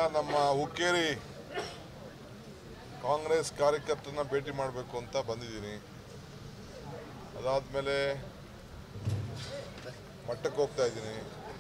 ನಮ್ಮ ಹುಕ್ಕೇರಿ ಕಾಂಗ್ರೆಸ್ ಕಾರ್ಯಕರ್ತರನ್ನ ಭೇಟಿ ಮಾಡಬೇಕು ಅಂತ ಬಂದಿದ್ದೀನಿ ಅದಾದಮೇಲೆ ಮಠಕ್ಕೆ ಹೋಗ್ತಾ ಇದ್ದೀನಿ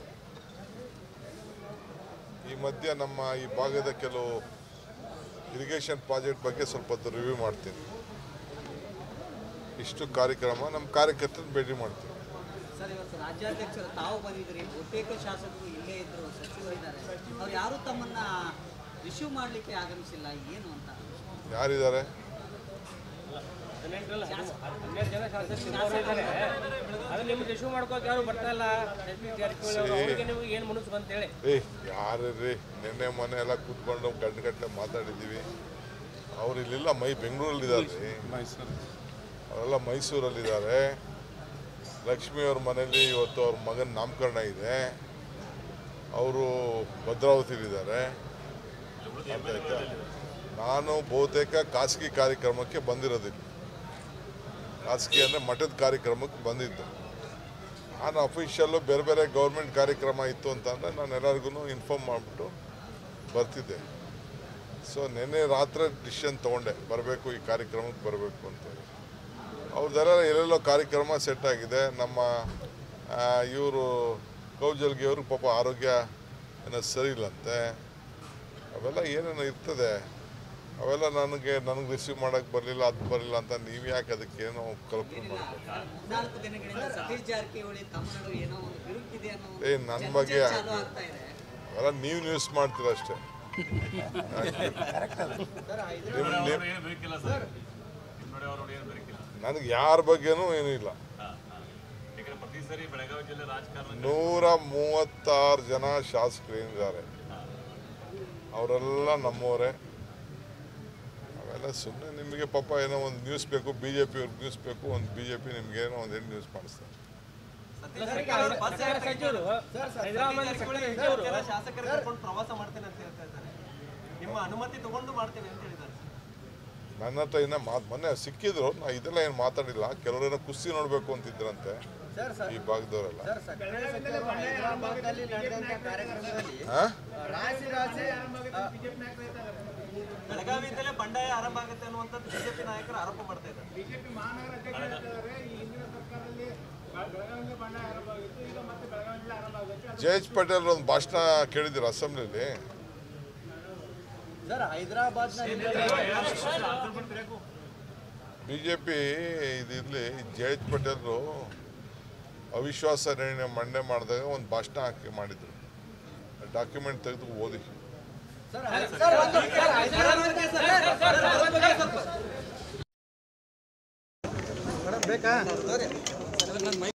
ಈ ಮಧ್ಯೆ ನಮ್ಮ ಈ ಭಾಗದ ಕೆಲವು ಇರಿಗೇಷನ್ ಪ್ರಾಜೆಕ್ಟ್ ಬಗ್ಗೆ ಸ್ವಲ್ಪ ಹೊತ್ತು ರಿವ್ಯೂ ಮಾಡ್ತೀನಿ ಇಷ್ಟು ಕಾರ್ಯಕ್ರಮ ನಮ್ಮ ಕಾರ್ಯಕರ್ತರನ್ನ ಭೇಟಿ ಮಾಡ್ತೀನಿ ಸರ್ ಇವತ್ತು ರಾಜ್ಯಾಧ್ಯಕ್ಷರು ತಾವು ಬಂದಿದ್ರಿ ಬಹುತೇಕ ಶಾಸಕರು ಇಲ್ಲೇ ಇದ್ರು ಸಚಿವರು ಇದ್ದಾರೆ ಅವ್ರು ಯಾರು ತಮ್ಮನ್ನ ರಿಸೀವ್ ಮಾಡಲಿಕ್ಕೆ ಆಗಮಿಸಿಲ್ಲ ಏನು ಅಂತ ಯಾರಿದ್ದಾರೆ ಹದಿನೆಂಟರಲ್ಲಿ ಹನ್ನೆರಡು ಜನ ಶಾಸಕರು ಇದ್ದಾರೆ ಅದು ನಿಮ್ಗೆ ರಿಶ್ಯೂ ಮಾಡ್ಕೋಕೆ ಯಾರು ಬರ್ತಾ ಇಲ್ಲ ಸತೀಶ್ ಜಾರಕಿಹೊಳಿ ಅವರು ಅವ್ರಿಗೆ ನಿಮ್ಗೆ ಏನು ಮುನಿಸ್ ಬಂತೇಳಿ ಏ ಯಾರ್ರಿ ನಿನ್ನೆ ಮೊನ್ನೆ ಎಲ್ಲ ಕೂತ್ಕೊಂಡು ಗಂಟೆ ಮಾತಾಡಿದ್ದೀವಿ ಅವ್ರು ಇಲ್ಲಿಲ್ಲ ಮೈ ಬೆಂಗಳೂರಲ್ಲಿದ್ದಾರೆ ರೀ ಅವರೆಲ್ಲ ಮೈಸೂರಲ್ಲಿದ್ದಾರೆ ಲಕ್ಷ್ಮಿ ಅವ್ರ ಮನೇಲಿ ಇವತ್ತು ಅವ್ರ ಮಗನ ನಾಮಕರಣ ಇದೆ ಅವರು ಭದ್ರಾವತಿಲಿದ್ದಾರೆ ಅರ್ಥಾಯ್ತಾ? ನಾನು ಬಹುತೇಕ ಖಾಸಗಿ ಕಾರ್ಯಕ್ರಮಕ್ಕೆ ಬಂದಿರೋದಿಲ್ಲ ಖಾಸಗಿ ಅಂದರೆ ಮಠದ ಕಾರ್ಯಕ್ರಮಕ್ಕೆ ಬಂದಿದ್ದು ನಾನು ಅಫಿಷಿಯಲ್ಲು ಬೇರೆ ಬೇರೆ ಗೌರ್ಮೆಂಟ್ ಕಾರ್ಯಕ್ರಮ ಇತ್ತು ಅಂತಂದರೆ ನಾನು ಎಲ್ಲರಿಗೂ ಇನ್ಫಾರ್ಮ್ ಮಾಡಿಬಿಟ್ಟು ಬರ್ತಿದ್ದೆ ಸೊ ನಿನ್ನೆ ರಾತ್ರಿ ಡಿಸಿಷನ್ ತೊಗೊಂಡೆ ಬರಬೇಕು ಈ ಕಾರ್ಯಕ್ರಮಕ್ಕೆ ಬರಬೇಕು ಅಂತೇಳಿ ಅವ್ರದ್ದೆಲ್ಲ ಎಲ್ಲೆಲ್ಲೋ ಕಾರ್ಯಕ್ರಮ ಸೆಟ್ ಆಗಿದೆ ನಮ್ಮ ಇವರು ಕೌಜಲ್ಗಿ ಅವರು ಪಾಪ ಆರೋಗ್ಯ ಏನೋ ಸರಿ ಇಲ್ಲಂತೆ ಅವೆಲ್ಲ ಏನೇನೋ ಇರ್ತದೆ ಅವೆಲ್ಲ ನನಗೆ ನನಗೆ ರಿಸೀವ್ ಮಾಡೋಕ್ಕೆ ಬರಲಿಲ್ಲ ಅದು ಬರಲಿಲ್ಲ ಅಂತ ನೀವು ಯಾಕೆ ಅದಕ್ಕೆ ಏನೋ ಕಲ್ಪನೆ ಮಾಡಬೇಕು ನಾಲ್ಕು ದಿನಗಳಿಂದ ಸತೀಶ್ ಜಾರಕಿಹೊಳಿ ತಮ್ಮ ನಡುವೆ ಏನೋ ಒಂದು ಬಿರುಕಿದೆ ಅನ್ನೋ ಒಂದು ಏ, ನನ್ ಚರ್ಚೆ ಬಗ್ಗೆ- ಚಾಲು ಆಗ್ತಾ ಇದೆ ಅವೆಲ್ಲ ನೀವು ನ್ಯೂಸ್ ಮಾಡ್ತೀರ ಅಷ್ಟೇ ನಿಮ್- ನಿಮ್- ಏನು ಬೇಕಿಲ್ಲ ಸರ್ ನೋಡಿ ಅವರು ಏನು ಬೇಕಿಲ್ಲ ನನಗೆ ಯಾರ ಬಗ್ಗೆನೂ ಏನೂ ಇಲ್ಲ ಯಾಕಂದ್ರೆ ಪ್ರತಿ ಸರಿ ಬೆಳಗಾವಿ ಜಿಲ್ಲೆ ರಾಜಕಾರಣ ನೂರ ಮೂವತ್ತಾರು ಜನ ಶಾಸಕರು ಏನಿದ್ದಾರೆ ಅವರೆಲ್ಲ ನಮ್ಮವರೇ ಅವೆಲ್ಲ ಸುಮ್ಮನೆ ನಿಮಗೆ ಪಾಪ ಏನೋ ಒಂದು ನ್ಯೂಸ್ ಬೇಕು ಬಿ ಜೆ ಪಿ ಅವ್ರಿಗೆ ನ್ಯೂಸ್ ಬೇಕು ಒಂದು ಬಿ ಜೆ ಪಿ ನಿಮ್ಗೆ ಏನೋ ಒಂದು ಏನು ನ್ಯೂಸ್ ಮಾಡಿಸ್ತಾರೆ ಸಚಿವರು ಹೈದರಾಬಾದ್ ಸಚಿವರು ಶಾಸಕರು ಕರ್ಕೊಂಡು ಪ್ರವಾಸ ಮಾಡ್ತೇನೆ ಅಂತ ಹೇಳ್ತಾ ಇದ್ದಾರೆ ನಿಮ್ಮ ಅನುಮತಿ ತಗೊಂಡು ಮಾಡ್ತೇನೆ ಅಂತ ಹೇಳಿದ್ದಾರೆ ನನ್ನ ಹತ್ರ ಇನ್ನೂ ಮಾತು ಮೊನ್ನೆ ಸಿಕ್ಕಿದ್ರು ನಾ ಇದೆಲ್ಲ ಏನು ಮಾತಾಡಿಲ್ಲ ಕೆಲವರೇನೋ ಕುಸ್ತಿ ನೋಡಬೇಕು ಅಂತಿದ್ರಂತೆ ಈ ಭಾಗದವರೆಲ್ಲ ಹೈದರಾಬಾದ್ನಲ್ಲಿ ನಡೆದಂತ ಕಾರ್ಯಕ್ರಮದಲ್ಲಿ ಹಾಂ ರಾಶಿ ರಾಶಿ ಬೆಳಗಾವಿಯಿಂದಲೇ ಬಂಡಾಯ ಆರಂಭ ಆಗುತ್ತೆ ಅನ್ನುವಂಥದ್ದು ಬಿಜೆಪಿ ನಾಯಕರು ಆರೋಪ ಮಾಡ್ತಾ ಇದ್ದಾರೆ ಜಯೇಶ್ ಪಟೇಲ್ ಒಂದು ಭಾಷಣ ಕೇಳಿದ್ದೀರ ಅಸೆಂಬ್ಲಿಲಿ sir Hyderabad B J P ಇದಿರಲಿ ಜಯೇಶ್ ಪಟೇಲ್ರು ಅವಿಶ್ವಾಸ ನಿರ್ಣಯ ಮಂಡನೆ ಮಾಡಿದಾಗ ಒಂದು ಭಾಷಣ ಹಾಕಿ ಮಾಡಿದ್ರು ಡಾಕ್ಯುಮೆಂಟ್ ತೆಗೆದು ಓದಿ